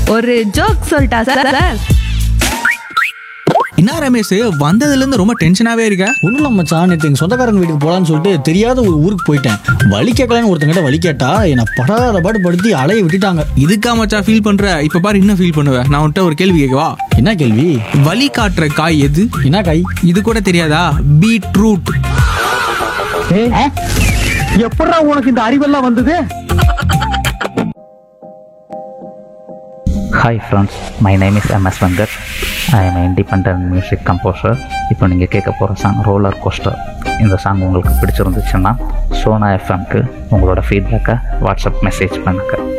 ஒரு ஜோக் சொல்லிட்டா sir sir என்ன ரமேஷ் வந்ததுல இருந்து ரொம்ப டென்ஷனாவே இருக்க ஒன்றும் இல்லை மச்சான் நேற்று எங்கள் சொந்தக்காரங்க வீட்டுக்கு போகலான்னு சொல்லிட்டு தெரியாத ஒரு ஊருக்கு போயிட்டேன் வழி கேட்கலான்னு ஒருத்தங்கிட்ட வழி கேட்டா என்னை படாத பாடு படுத்தி அலைய விட்டுட்டாங்க இதுக்கா மச்சான் ஃபீல் பண்ற இப்ப பாரு இன்னும் ஃபீல் பண்ணுவ நான் உன்கிட்ட ஒரு கேள்வி கேட்கவா என்ன கேள்வி வலி காட்டுற காய் எது என்ன காய் இது கூட தெரியாதா பீட்ரூட் எப்படா உனக்கு இந்த அறிவெல்லாம் வந்தது hi friends my name is M S Venkat I am independent music composer இப்போ நீங்கள் கேட்க போகிற சாங் ரோலர் கோஸ்டர் இந்த சாங் உங்களுக்கு பிடிச்சிருந்துச்சுன்னா சோனா எஃப்எம்க்கு உங்களோட ஃபீட்பேக்கை வாட்ஸ்அப் மெசேஜ் பண்ணுங்கள்